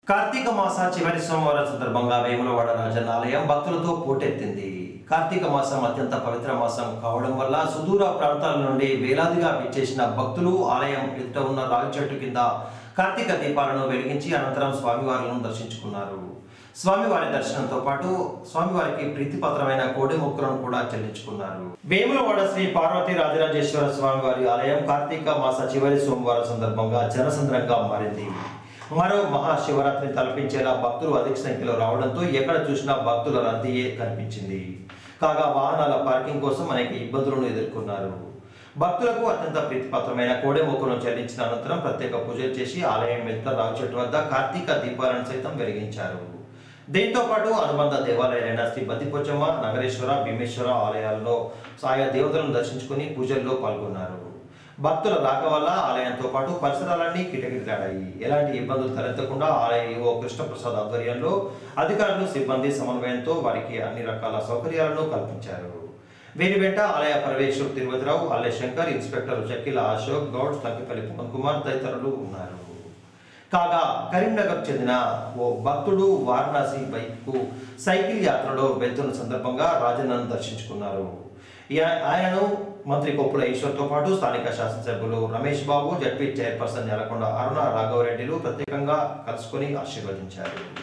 కార్తీక మాస చివరి సోమవారం సందర్భంగా వేములవాడ రాజన్న ఆలయం భక్తులతో పోటెత్తింది కార్తీక మాసం అత్యంత పవిత్ర మాసం కావడం వల్ల సుదూర ప్రాంతాల నుండి వేలాదిగా విచ్చేసిన భక్తులు ఆలయం ఎదుట ఉన్న రావి చెట్టు కింద కార్తీక దీపాలను వెలిగించి అనంతరం స్వామివారులను దర్శించుకున్నారు స్వామివారి దర్శనంతో పాటు స్వామివారికి ప్రీతిపాత్రమైన కోడి మొక్కులను కూడా చెల్లించుకున్నారు వేములవాడ శ్రీ పార్వతీ రాజరాజేశ్వర స్వామివారి ఆలయం కార్తీక మాస చివరి సోమవారం సందర్భంగా జనసంద్రంగా మారింది మరో మహాశివరాత్రిని తలపించేలా భక్తులు అధిక సంఖ్యలో రావడంతో ఎక్కడ చూసినా భక్తుల రద్దీయే కనిపించింది కాగా వాహనాల పార్కింగ్ కోసం అనేక ఇబ్బందులను ఎదుర్కొన్నారు భక్తులకు అత్యంత ప్రీతిపాత్రమైన కోడె మొక్కలను చెల్లించిన అనంతరం ప్రత్యేక పూజలు చేసి ఆలయం ఎదుట రావి చెట్టు వద్ద కార్తీక దీపాలను సైతం వెలిగించారు దీంతో పాటు అనుబంధ దేవాలయాలైన శ్రీ బద్దిపోచమ్మ నగరేశ్వర భీమేశ్వర ఆలయాల్లో ఆయా దేవతలను దర్శించుకుని పూజల్లో పాల్గొన్నారు భక్తుల రాక వల్ల ఆలయంతో పాటు పరిసరాలన్నీ కిటకిటలాడాయి ఎలాంటి ఇబ్బందులు తలెత్తకుండా ఆలయ ఈవో కృష్ణప్రసాద్ ఆధ్వర్యంలో అధికారులు సిబ్బంది సమన్వయంతో వారికి అన్ని రకాల సౌకర్యాలను కల్పించారు వీరి వెంట ఆలయ పరమేశ్వర్ తిరుపతిరావు ఆలయ శంకర్ ఇన్స్పెక్టర్ షకీల అశోక్ గౌడ్ తంకిపల్లి పవన్ కుమార్ తదితరులు ఉన్నారు కాగా కరీంనగర్ చెందిన ఓ భక్తుడు వారణాసి వైపు సైకిల్ యాత్రలో వెళ్తున్న సందర్భంగా రాజన్నను దర్శించుకున్నారు ఈ- ఆయనను మంత్రి కొప్పుల ఈశ్వర్తో పాటు స్థానిక శాసనసభ్యులు రమేష్ బాబు జడ్పీ చైర్పర్సన్ నెలకొండ అరుణ రాఘవరెడ్డిలు ప్రత్యేకంగా కలుసుకొని ఆశీర్వదించారు